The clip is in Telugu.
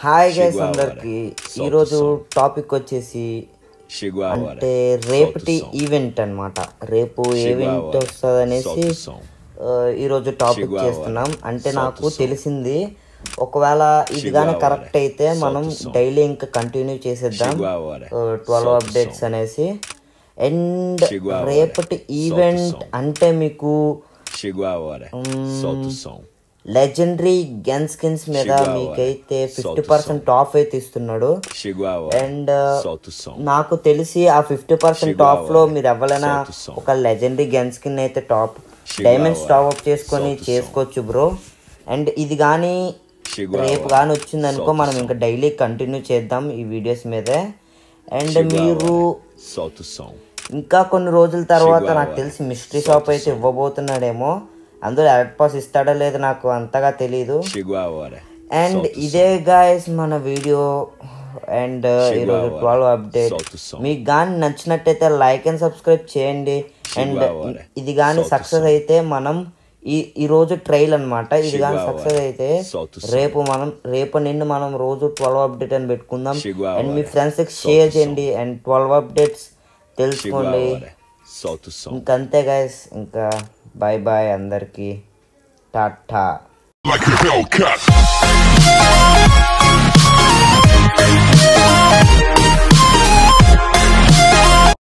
Hi guys Chegou a hora. అందరికి Solta o ఈరోజు som. టాపిక్ వచ్చేసి Chegou a hora. అంటే Solta రేపటి o som. ఈవెంట్ అన్నమాట రేపు Chegou a ఈవెంట్ hora. వస్తుంది అనేసి Solta o som. ఈరోజు టాపిక్ Chegou a చేస్తున్నాం hora. అంటే Solta నాకు o som. తెలిసింది ఒకవేళ ఇది Chegou కానీ a hora. కరెక్ట్ అయితే మనం Solta o som. డైలీ ఇంకా కంటిన్యూ చేసేద్దాం Chegou a hora. Twelve Solta o updates som. అనేసి అండ్ Chegou a hora. రేపటి Solta o ఈవెంట్ som. అంటే మీకు Chegou a hora. Solta o som. Legendary gun skins మీద Chegou a hora. మీకైతే Solta fifty o percent off అయితే ఇస్తున్నాడు Chegou a hora. And Solta o som. నాకు తెలిసి ఆ fifty percent Chegou a top లో hora. మీరు ఎవరైనా Solta o som. ఒక లెజెండరీ గన్ స్కిన్ అయితే top Chegou a diamonds hora. Top up చేసుకొని Solta o som. చేసుకోవచ్చు బ్రో అండ్ ఇది కానీ Chegou a రేపు hora. కానీ వచ్చింది అనుకో Solta o మనం som. ఇంకా డైలీ కంటిన్యూ చేద్దాం ఈ వీడియోస్ మీదే అండ్ Chegou a మీరు hora. Solta o som. ఇంకా కొన్ని రోజుల తర్వాత Chegou a నాకు hora. తెలిసి మిస్టరీ Solta షాప్ o అయితే som. ఇవ్వబోతున్నాడేమో అందులో ఎలక్ట్ పాస్ ఇస్తాడో లేదో నాకు అంతగా తెలియదు Chegou a hora. And Solta o ఇదే గాయస్ మన వీడియో అండ్ Chegou ఈరోజు a hora. Twelve update Solta o som. మీకు కానీ నచ్చినట్టయితే లైక్ అండ్ సబ్స్క్రైబ్ చేయండి అండ్ a hora. ఇది కానీ Solta o సక్సెస్ som. అయితే మనం ఈ ఈ రోజు ట్రైల్ అన్నమాట ఇది Chegou కానీ a hora. సక్సెస్ అయితే Solta o som. రేపు మనం రేపు నిండు మనం రోజు ట్వెల్వ్ అప్డేట్ అని పెట్టుకుందాం Chegou a అండ్ మీ hora. ఫ్రెండ్స్కి Solta షేర్ o som. చేయండి and twelve updates Chegou a తెలుసుకోండి hora. Solta o som. ఇంకంతే గైస్ ఇంకా బాయ్ బాయ్ అందరికీ టాటా like a Hellcat.